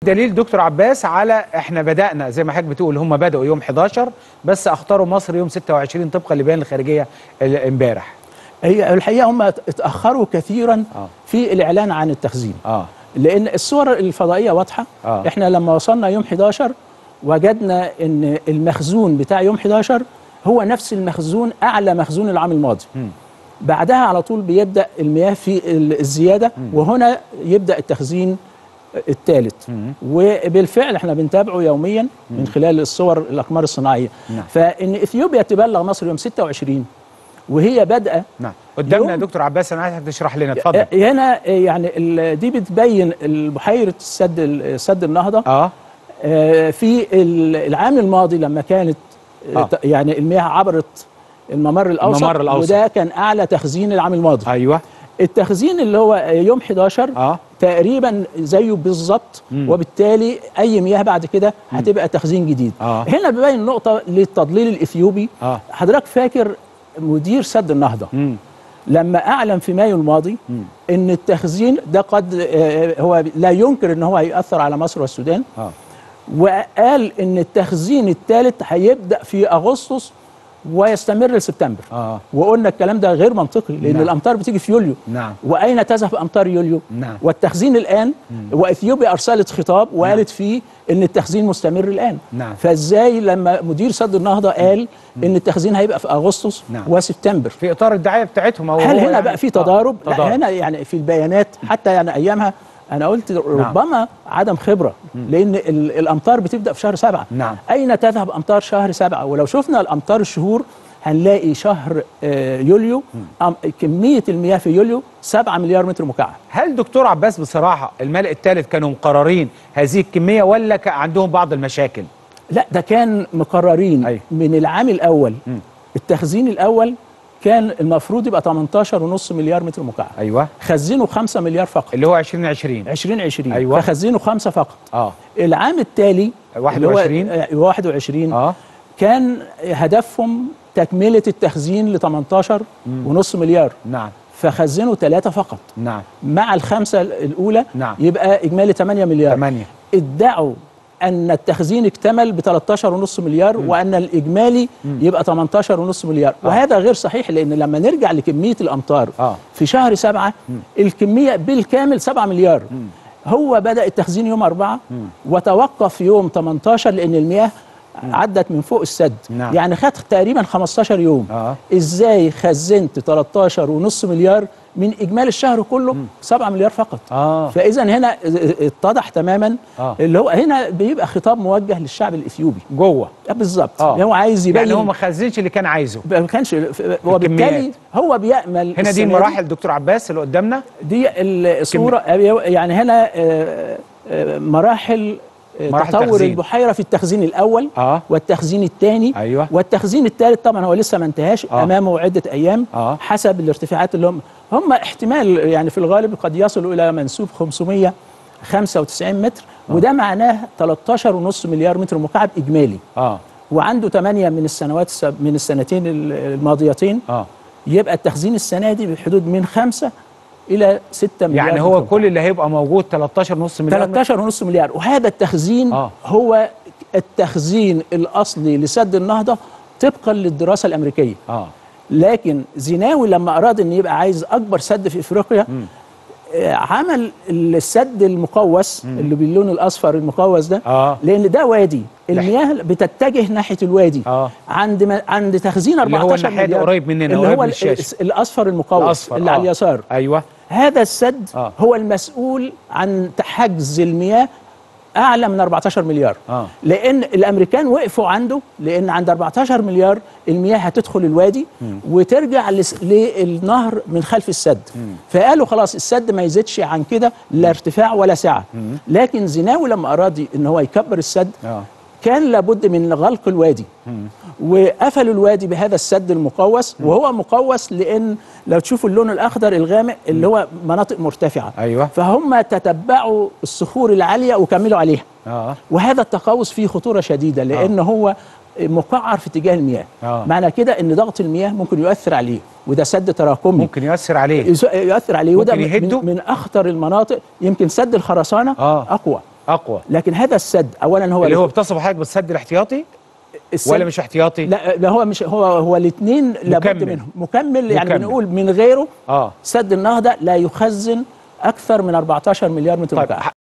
دليل دكتور عباس على احنا بدانا زي ما حضرتك بتقول هم بداوا يوم 11 بس اختاروا مصر يوم 26 طبقا لبيان الخارجيه ال- امبارح هي الحقيقه هم اتاخروا كثيرا آه. في الاعلان عن التخزين اه لان الصور الفضائيه واضحه آه. احنا لما وصلنا يوم 11 وجدنا ان المخزون بتاع يوم 11 هو نفس المخزون اعلى مخزون العام الماضي مم. بعدها على طول بيبدا المياه في ال- الزياده وهنا يبدا التخزين الثالث مم. وبالفعل احنا بنتابعه يوميا من خلال الصور الاقمار الصناعيه نعم. فان اثيوبيا تبلغ مصر يوم 26 وهي بادئه نعم قدامنا يا يوم- دكتور عباس انا عايزك تشرح لنا اتفضل آه، هنا آه، يعني ال- دي بتبين بحيره السد ال- سد النهضه اه آه، في ال- العام الماضي لما كانت آه، آه. ت- يعني المياه عبرت الممر الاوسط الممر الأوسط. وده كان اعلى تخزين العام الماضي ايوه التخزين اللي هو يوم 11 اه تقريبا زيه بالظبط مم. وبالتالي اي مياه بعد كده هتبقى تخزين جديد آه. هنا بيبين نقطه للتضليل الاثيوبي اه حضرتك فاكر مدير سد النهضه امم لما اعلن في مايو الماضي مم. ان التخزين ده قد آه، هو لا ينكر ان هو هيأثر على مصر والسودان اه وقال ان التخزين الثالث هيبدا في اغسطس ويستمر لسبتمبر اه وقلنا الكلام ده غير منطقي لان نعم. الامطار بتيجي في يوليو نعم واين تذهب امطار يوليو نعم. والتخزين الان واثيوبيا ارسلت خطاب وقالت فيه ان التخزين مستمر الان نعم. فازاي لما مدير سد النهضه قال ان التخزين هيبقى في اغسطس نعم. وسبتمبر في اطار الدعايه بتاعتهم او هل هو هنا يعني- بقى في آه، تضارب؟ لا تضارب. هنا يعني في البيانات حتى يعني ايامها انا قلت ربما عدم خبره لان ال- الامطار بتبدا في شهر سبعه نعم. اين تذهب امطار شهر سبعه ولو شفنا الامطار الشهور هنلاقي شهر آه، يوليو أم- كميه المياه في يوليو 7 مليار متر مكعب هل دكتور عباس بصراحه الملء الثالث كانوا مقررين هذه الكميه ولا كان عندهم بعض المشاكل لا ده كان مقررين أيوة. من العام الاول مم. التخزين الاول كان المفروض يبقى 18.5 مليار متر مكعب ايوه خزنوا 5 مليار فقط اللي هو 2020 2020 أيوة. فخزنوا خمسة فقط اه العام التالي 21. اللي هو 21 اه كان هدفهم تكملة التخزين ل 18 ونص مليار نعم فخزنوا ثلاثة فقط نعم مع الخمسة الأولى نعم. يبقى إجمالي 8 مليار 8 ادعوا أن التخزين اكتمل ب 13 ونص مليار وأن الإجمالي يبقى 18 ونص مليار وهذا غير صحيح لأن لما نرجع لكمية الأمطار آه. في شهر سبعة الكمية بالكامل 7 مليار هو بدأ التخزين يوم أربعة وتوقف يوم 18 لأن المياه عدت من فوق السد نعم. يعني خد تقريبا 15 يوم آه. ازاي خزنت 13 ونص مليار من اجمالي الشهر كله 7 مليار فقط اه فاذا هنا اتضح تماما آه. اللي هو هنا بيبقى خطاب موجه للشعب الاثيوبي جوه بالظبط آه. هو عايز يبين يعني هو ما خزنش اللي كان عايزه ما كانش وبالتالي الكميات. هو بيامل هنا السنة دي المراحل دكتور عباس اللي قدامنا دي الصوره يعني هنا آه، آه، مراحل آه، مراحل تطور تخزين. البحيره في التخزين الاول اه والتخزين الثاني أيوة. والتخزين الثالث طبعا هو لسه ما انتهاش آه. امامه عده ايام آه. حسب الارتفاعات اللي هم هم احتمال يعني في الغالب قد يصلوا الى منسوب 595 متر وده معناه 13.5 مليار متر مكعب اجمالي اه وعنده 8 من السنوات السب- من السنتين الماضيتين اه يبقى التخزين السنه دي بحدود من 5 الى 6 مليار يعني متر هو مكعب. كل اللي هيبقى موجود 13 نص مليار 13 ونص مليار وهذا التخزين آه. آه. هو التخزين الأصلي لسد النهضة طبقا للدراسة الأمريكية اه لكن زيناوي لما أراد أن يبقى عايز أكبر سد في إفريقيا آه، عمل السد المقوس اللي باللون الأصفر المقوس ده آه. لأن ده وادي المياه بتتجه ناحية الوادي آه. عند ما عند تخزين اللي هو 14 الناحية دي مليار قريب مننا، اللي قريب هو من الشاشة. الس- الأصفر المقوس الأصفر اللي آه. على اليسار ايوه هذا السد آه. آه. هو المسؤول عن حجز المياه اعلى من 14 مليار آه. لان الامريكان وقفوا عنده لان عند 14 مليار المياه هتدخل الوادي وترجع لس- للنهر من خلف السد فقالوا خلاص السد ما يزيدش عن كده لا ارتفاع ولا سعه لكن زيناوي لما اراد ان هو يكبر السد اه كان لابد من غلق الوادي وقفلوا الوادي بهذا السد المقوس وهو مقوس لان لو تشوفوا اللون الاخضر الغامق اللي هو مناطق مرتفعه أيوة. فهم تتبعوا الصخور العاليه وكملوا عليها اه وهذا التقوس فيه خطوره شديده لان هو مقعر في اتجاه المياه آه. معنى كده ان ضغط المياه ممكن يؤثر عليه وده سد تراكمي ممكن يؤثر عليه يس- يؤثر عليه وده ممكن من, يهده؟ من, من اخطر المناطق يمكن سد الخرسانه آه. اقوى اقوى لكن هذا السد اولا هو اللي هو بتصف حضرتك بالسد الاحتياطي السد ولا مش احتياطي لا ده هو مش هو هو الاثنين لابد مكمل. منهم مكمل يعني مكمل. بنقول من غيره اه سد النهضه لا يخزن اكثر من 14 مليار متر طيب مكعب